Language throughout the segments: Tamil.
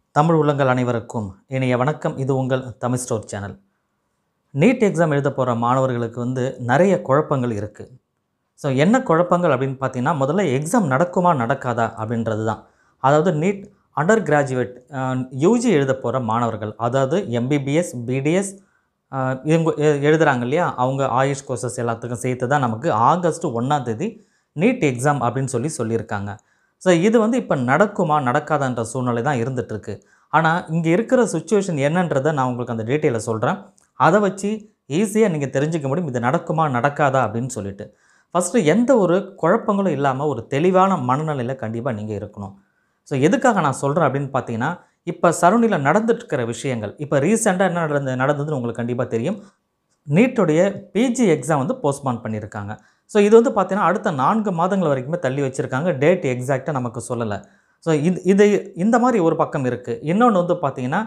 தமிழ் உள்ளங்கள் அனைவருக்கும் இனிய வணக்கம் இது உங்கள் Tamil store channel NEET exam எழுத போகிற மாணவர்களுக்கு வந்து நிறைய குழப்பங்கள் இருக்குது ஸோ என்ன குழப்பங்கள் அப்படின்னு பார்த்தீங்கன்னா முதல்ல எக்ஸாம் நடக்குமா நடக்காதா அப்படின்றது தான் அதாவது நீட் அண்டர் கிராஜுவேட் யூஜி எழுத போகிற மாணவர்கள் அதாவது எம்பிபிஎஸ் பிடிஎஸ் இவங்க எ- எழுதுறாங்க இல்லையா அவங்க ஆயுஷ் கோர்சஸ் எல்லாத்துக்கும் சேர்த்து தான் நமக்கு ஆகஸ்ட் ஒன்றாம் தேதி நீட் எக்ஸாம் அப்படின்னு சொல்லி சொல்லியிருக்காங்க ஸோ இது வந்து இப்போ நடக்குமா நடக்காதான்ற சூழ்நிலை தான் இருந்துகிட்ருக்கு ஆனால் இங்கே இருக்கிற சுச்சுவேஷன் என்னன்றதை நான் உங்களுக்கு அந்த டீட்டெயிலை சொல்கிறேன் அதை வச்சு ஈஸியாக நீங்கள் தெரிஞ்சுக்க முடியும் இது நடக்குமா நடக்காதா அப்படின்னு சொல்லிட்டு ஃபஸ்ட்டு எந்த ஒரு குழப்பங்களும் இல்லாமல் ஒரு தெளிவான மனநிலையில் கண்டிப்பாக நீங்கள் இருக்கணும் ஸோ எதுக்காக நான் சொல்கிறேன் அப்படின்னு பார்த்தீங்கன்னா இப்போ சரௌண்டிங்கில் நடந்துட்டுருக்கிற விஷயங்கள் இப்போ ரீசெண்டாக என்ன நடந்து நடந்ததுன்னு உங்களுக்கு கண்டிப்பாக தெரியும் நீட்டுடைய பிஜி எக்ஸாம் வந்து போஸ்ட்பான் பண்ணியிருக்காங்க ஸோ இது வந்து பார்த்தீங்கன்னா அடுத்த நான்கு மாதங்கள் வரைக்குமே தள்ளி வச்சுருக்காங்க டேட் எக்ஸாக்டாக நமக்கு சொல்லலை ஸோ இது இது இந்த மாதிரி ஒரு பக்கம் இருக்குது இன்னொன்று வந்து பார்த்தீங்கன்னா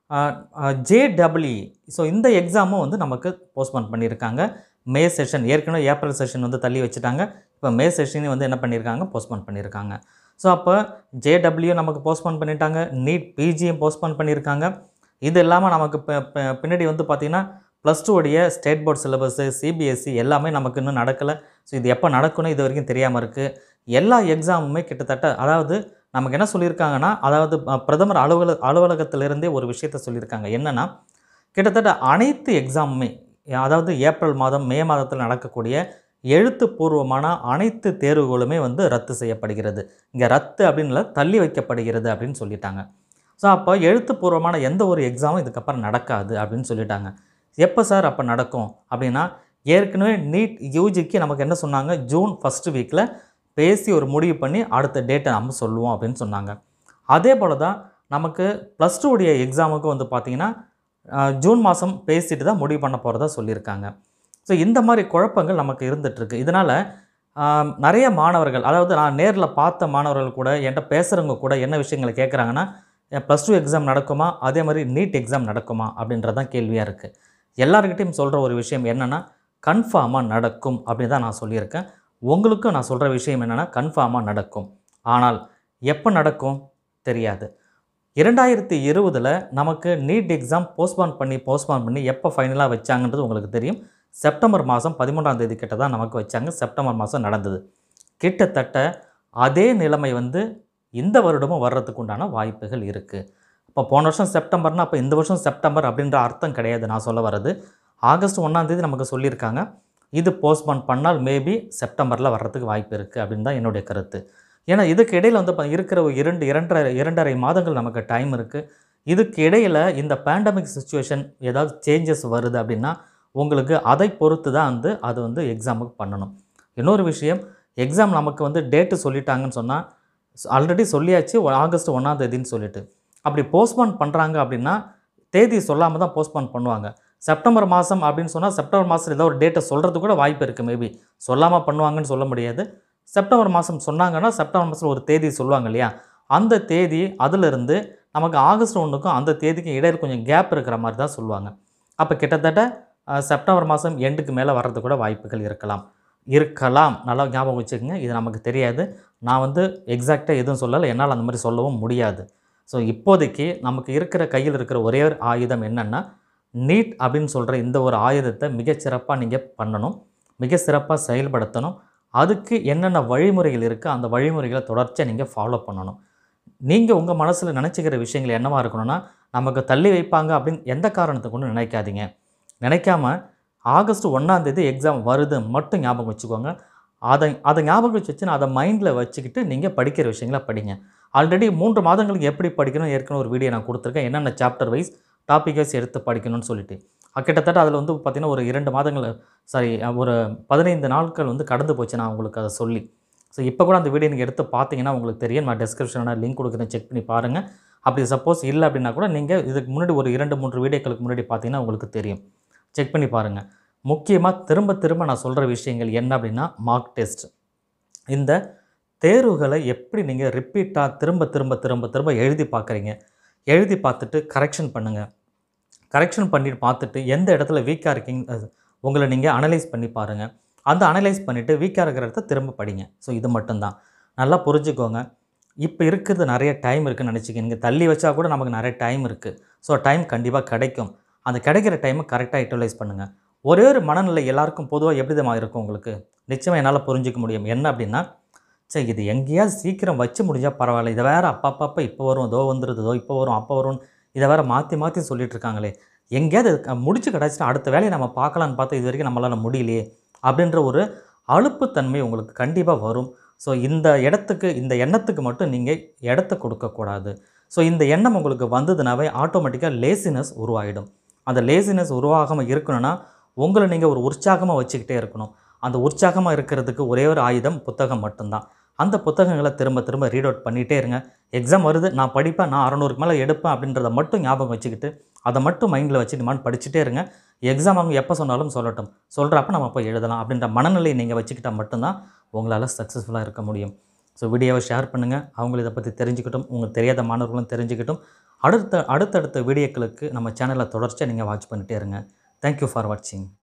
ஜேடபிள்இ ஸோ இந்த எக்ஸாமும் வந்து நமக்கு போஸ்ட்பான் பண்ணியிருக்காங்க மே செஷன் ஏற்கனவே ஏப்ரல் செஷன் வந்து தள்ளி வச்சுட்டாங்க இப்போ மே செஷனையும் வந்து என்ன பண்ணியிருக்காங்க போஸ்ட்பான் பண்ணியிருக்காங்க ஸோ அப்போ ஜேடபிள்யூ நமக்கு போஸ்ட்பான் பண்ணிட்டாங்க நீட் பிஜியும் போஸ்ட்பான் பண்ணியிருக்காங்க இது இல்லாமல் நமக்கு ப- ப- பின்னாடி வந்து பார்த்திங்கன்னா ப்ளஸ் டூ உடைய ஸ்டேட் போர்ட் சிலபஸ்ஸு சிபிஎஸ்சி எல்லாமே நமக்கு இன்னும் நடக்கலை ஸோ இது எப்போ நடக்கணும் இது வரைக்கும் தெரியாமல் இருக்குது எல்லா எக்ஸாமுமே கிட்டத்தட்ட அதாவது நமக்கு என்ன சொல்லியிருக்காங்கன்னா அதாவது அஹ், பிரதமர் அலுவலக அலுவலகத்திலிருந்தே ஒரு விஷயத்த சொல்லியிருக்காங்க என்னென்னா கிட்டத்தட்ட அனைத்து எக்ஸாமுமே அதாவது ஏப்ரல் மாதம் மே மாதத்தில் நடக்கக்கூடிய எழுத்துப்பூர்வமான அனைத்து தேர்வுகளுமே வந்து ரத்து செய்யப்படுகிறது இங்கே ரத்து அப்படின்னு இல்ல, தள்ளி வைக்கப்படுகிறது அப்படின்னு சொல்லிட்டாங்க ஸோ அப்போ எழுத்துப்பூர்வமான எந்த ஒரு எக்ஸாமும் இதுக்கப்புறம் நடக்காது அப்படின்னு சொல்லிட்டாங்க எப்போ சார் அப்போ நடக்கும் அப்படின்னா ஏற்கனவே நீட் யூஜிக்கு நமக்கு என்ன சொன்னாங்க ஜூன் ஃபஸ்ட்டு வீக்கில் பேசி ஒரு முடிவு பண்ணி அடுத்த டேட்டை நம்ம சொல்லுவோம் அப்படின்னு சொன்னாங்க அதே போல் தான் நமக்கு ப்ளஸ் டூ உடைய எக்ஸாமுக்கு வந்து பார்த்திங்கன்னா அஹ், ஜூன் மாதம் பேசிட்டு தான் முடிவு பண்ண போகிறதா சொல்லியிருக்காங்க ஸோ இந்த மாதிரி குழப்பங்கள் நமக்கு இருந்துகிட்ருக்கு இதனால் நிறைய மாணவர்கள் அதாவது நான் நேரில் பார்த்த மாணவர்கள் கூட என்கிட்ட பேசுகிறவங்க கூட என்ன விஷயங்களை கேட்குறாங்கன்னா ப்ளஸ் டூ எக்ஸாம் நடக்குமா அதே மாதிரி நீட் எக்ஸாம் நடக்குமா அப்படின்றது தான் கேள்வியாக இருக்குது எல்லாருக்கிட்டையும் சொல்கிற ஒரு விஷயம் என்னென்னா கன்ஃபார்மாக நடக்கும் அப்படின்னு தான் நான் சொல்லியிருக்கேன் உங்களுக்கும் நான் சொல்கிற விஷயம் என்னென்னா கன்ஃபார்மாக நடக்கும் ஆனால் எப்போ நடக்கும் தெரியாது இரண்டாயிரத்தி இருபதில் நமக்கு நீட் எக்ஸாம் போஸ்ட்பான் பண்ணி போஸ்ட்பான் பண்ணி எப்போ ஃபைனலாக வச்சாங்கன்றது உங்களுக்கு தெரியும் செப்டம்பர் மாதம் பதிமூன்றாம் தேதி கிட்ட தான் நமக்கு வச்சாங்க செப்டம்பர் மாதம் நடந்தது கிட்டத்தட்ட அதே நிலைமை வந்து இந்த வருடமும் வர்றதுக்கு உண்டான வாய்ப்புகள் இருக்குது இப்போ போன வருஷம் செப்டம்பர்னா அப்போ இந்த வருஷம் செப்டம்பர் அப்படின்ற அர்த்தம் கிடையாது நான் சொல்ல வர்றது ஆகஸ்ட் ஒன்றாம் தேதி நமக்கு சொல்லியிருக்காங்க இது போஸ்ட்பான் பண்ணால் மேபி செப்டம்பரில் வர்றதுக்கு வாய்ப்பு இருக்குது அப்படின்னு தான் என்னுடைய கருத்து ஏன்னா இதுக்கு இடையில் வந்து பா- இருக்கிற ஒரு இரண்டு இரண்டரை இரண்டரை மாதங்கள் நமக்கு டைம் இருக்குது இதுக்கு இடையில் இந்த பேண்டமிக் சுச்சுவேஷன் ஏதாவது சேஞ்சஸ் வருது அப்படின்னா உங்களுக்கு அதை பொறுத்து தான் வந்து அது வந்து எக்ஸாமுக்கு பண்ணணும் இன்னொரு விஷயம் எக்ஸாம் நமக்கு வந்து டேட்டு சொல்லிட்டாங்கன்னு சொன்னால் ஆல்ரெடி சொல்லியாச்சு ஒ- ஆகஸ்ட் ஒன்றாம் தேதின்னு சொல்லிட்டு அப்படி போஸ்ட்பான் பண்ணுறாங்க அப்படின்னா தேதி சொல்லாமல் தான் போஸ்ட்பான் பண்ணுவாங்க செப்டம்பர் மாதம் அப்படின்னு சொன்னால் செப்டம்பர் மாதம் ஏதோ ஒரு டேட்டை சொல்கிறதுக்கு கூட வாய்ப்பு இருக்குது மேபி சொல்லாமல் பண்ணுவாங்கன்னு சொல்ல முடியாது செப்டம்பர் மாதம் சொன்னாங்கன்னா செப்டம்பர் மாதம் ஒரு தேதி சொல்லுவாங்க இல்லையா அந்த தேதி அதிலிருந்து நமக்கு ஆகஸ்ட் ஒன்றுக்கும் அந்த தேதிக்கும் இடையில கொஞ்சம் கேப் இருக்கிற மாதிரி தான் சொல்லுவாங்க அப்போ கிட்டத்தட்ட அஹ், செப்டம்பர் மாதம் எண்டுக்கு மேலே வர்றது கூட வாய்ப்புகள் இருக்கலாம் இருக்கலாம் நல்லா ஞாபகம் வச்சுக்கோங்க இது நமக்கு தெரியாது நான் வந்து எக்ஸாக்டாக எதுவும் சொல்லலை என்னால் அந்த மாதிரி சொல்லவும் முடியாது ஸோ இப்போதைக்கு நமக்கு இருக்கிற கையில் இருக்கிற ஒரே ஒரு ஆயுதம் என்னென்னா நீட் அப்படின்னு சொல்கிற இந்த ஒரு ஆயுதத்தை மிகச்சிறப்பாக நீங்கள் பண்ணணும் மிக சிறப்பாக செயல்படுத்தணும் அதுக்கு என்னென்ன வழிமுறைகள் இருக்குது அந்த வழிமுறைகளை தொடர்ச்சியாக நீங்கள் ஃபாலோ பண்ணணும் நீங்கள் உங்கள் மனசில் நினச்சிக்கிற விஷயங்கள் என்னவா இருக்கணும்னா நமக்கு தள்ளி வைப்பாங்க அப்படின்னு எந்த காரணத்தை கொண்டு நினைக்காதீங்க நினைக்காம ஆகஸ்ட் ஒன்றாம் தேதி எக்ஸாம் வருது மட்டும் ஞாபகம் வச்சுக்கோங்க அதை அதை ஞாபகம் வச்சு வச்சு அதை மைண்டில் வச்சுக்கிட்டு நீங்கள் படிக்கிற விஷயங்களை படிங்க ஆல்ரெடி மூன்று மாதங்களுக்கு எப்படி படிக்கணும் ஏற்கனவே ஒரு வீடியோ நான் கொடுத்துருக்கேன் என்னென்ன சாப்டர் வைஸ் டாபிக் வைஸ் எடுத்து படிக்கணும்னு சொல்லிட்டு அஹ் கிட்டத்தட்ட அதில் வந்து பார்த்திங்கன்னா ஒரு இரண்டு மாதங்கள் சாரி ஒரு பதினைந்து நாட்கள் வந்து கடந்து போச்சு நான் உங்களுக்கு அதை சொல்லி ஸோ இப்போ கூட அந்த வீடியோ நீங்கள் எடுத்து பார்த்தீங்கன்னா உங்களுக்கு தெரியும் நான் டிஸ்கிரிப்ஷனில் லிங்க் கொடுக்குறேன் செக் பண்ணி பாருங்கள் அப்படி சப்போஸ் இல்லை அப்படின்னா கூட நீங்கள் இதுக்கு முன்னாடி ஒரு இரண்டு மூன்று வீடியோக்களுக்கு முன்னாடி பார்த்தீங்கன்னா உங்களுக்கு தெரியும் செக் பண்ணி பாருங்கள் முக்கியமாக திரும்ப திரும்ப நான் சொல்கிற விஷயங்கள் என்ன அப்படின்னா மார்க் டெஸ்ட் இந்த தேர்வுகளை எப்படி நீங்கள் ரிப்பீட்டாக திரும்ப திரும்ப திரும்ப திரும்ப எழுதி பார்க்குறீங்க எழுதி பார்த்துட்டு கரெக்ஷன் பண்ணுங்கள் கரெக்ஷன் பண்ணிட்டு பார்த்துட்டு எந்த இடத்துல வீக்காக இருக்கீங்க அது உங்களை நீங்கள் அனலைஸ் பண்ணி பாருங்கள் அந்த அனலைஸ் பண்ணிவிட்டு வீக்காக இருக்கிற இடத்த திரும்ப படிங்க ஸோ இது மட்டும்தான் நல்லா புரிஞ்சுக்கோங்க இப்போ இருக்கிறது நிறைய டைம் இருக்குன்னு நினச்சிக்க நீங்கள் தள்ளி வச்சா கூட நமக்கு நிறைய டைம் இருக்குது ஸோ டைம் கண்டிப்பாக கிடைக்கும் அந்த கிடைக்கிற டைமை கரெக்டாக யூட்டிலைஸ் பண்ணுங்கள் ஒரே ஒரு மனநிலை எல்லாருக்கும் பொதுவாக எப்படி விதமாக இருக்கும் உங்களுக்கு நிச்சயமாக என்னால் புரிஞ்சிக்க முடியும் என்ன அப்படின்னா சரி இது எங்கேயாவது சீக்கிரம் வச்சு முடிஞ்சால் பரவாயில்ல இதை வேறு அப்பப்பப்போ இப்போ வரும் இதோ வந்துருது இதோ இப்போ வரும் அப்போ வரும் இதை வேறு மாற்றி மாற்றி சொல்லிட்டு இருக்காங்களே எங்கேயாவது இது க- முடிச்சு கிடச்சிட்டு அடுத்த வேலையை நம்ம பார்க்கலான்னு பார்த்தா இது வரைக்கும் நம்மளால் முடியலையே அப்படின்ற ஒரு அலுப்புத்தன்மை உங்களுக்கு கண்டிப்பாக வரும் ஸோ இந்த இடத்துக்கு இந்த எண்ணத்துக்கு மட்டும் நீங்கள் இடத்த கொடுக்கக்கூடாது ஸோ இந்த எண்ணம் உங்களுக்கு வந்ததுனாவே ஆட்டோமேட்டிக்காக லேசினஸ் உருவாகிடும் அந்த லேசினஸ் உருவாகாமல் இருக்கணும்னா உங்களை நீங்கள் ஒரு உற்சாகமாக வச்சுக்கிட்டே இருக்கணும் அந்த உற்சாகமாக இருக்கிறதுக்கு ஒரே ஒரு ஆயுதம் புத்தகம் மட்டும்தான் அந்த புத்தகங்களை திரும்ப திரும்ப ரீட் அவுட் பண்ணிகிட்டே இருங்க எக்ஸாம் வருது நான் படிப்பேன் நான் அறநூறுக்கு மேலே எடுப்பேன் அப்படின்றத மட்டும் ஞாபகம் வச்சுக்கிட்டு அதை மட்டும் மைண்டில் வச்சுட்டு மான் படிச்சுட்டே இருங்க எக்ஸாம் அவங்க எப்போ சொன்னாலும் சொல்லட்டும் சொல்கிறப்ப நம்ம போய் எழுதலாம் அப்படின்ற மனநிலையை நீங்கள் வச்சுக்கிட்டால் மட்டும்தான் உங்களால் சக்ஸஸ்ஃபுல்லாக இருக்க முடியும் ஸோ வீடியோவை ஷேர் பண்ணுங்கள் அவங்களும் இதை பற்றி தெரிஞ்சுக்கிட்டும் உங்களுக்கு தெரியாத மாணவர்களும் தெரிஞ்சுக்கிட்டும் அடுத்த அடுத்தடுத்த வீடியோக்களுக்கு நம்ம சேனலை தொடர்ச்சியாக நீங்கள் வாட்ச் பண்ணிட்டே இருங்க தேங்க்யூ ஃபார் வாட்சிங்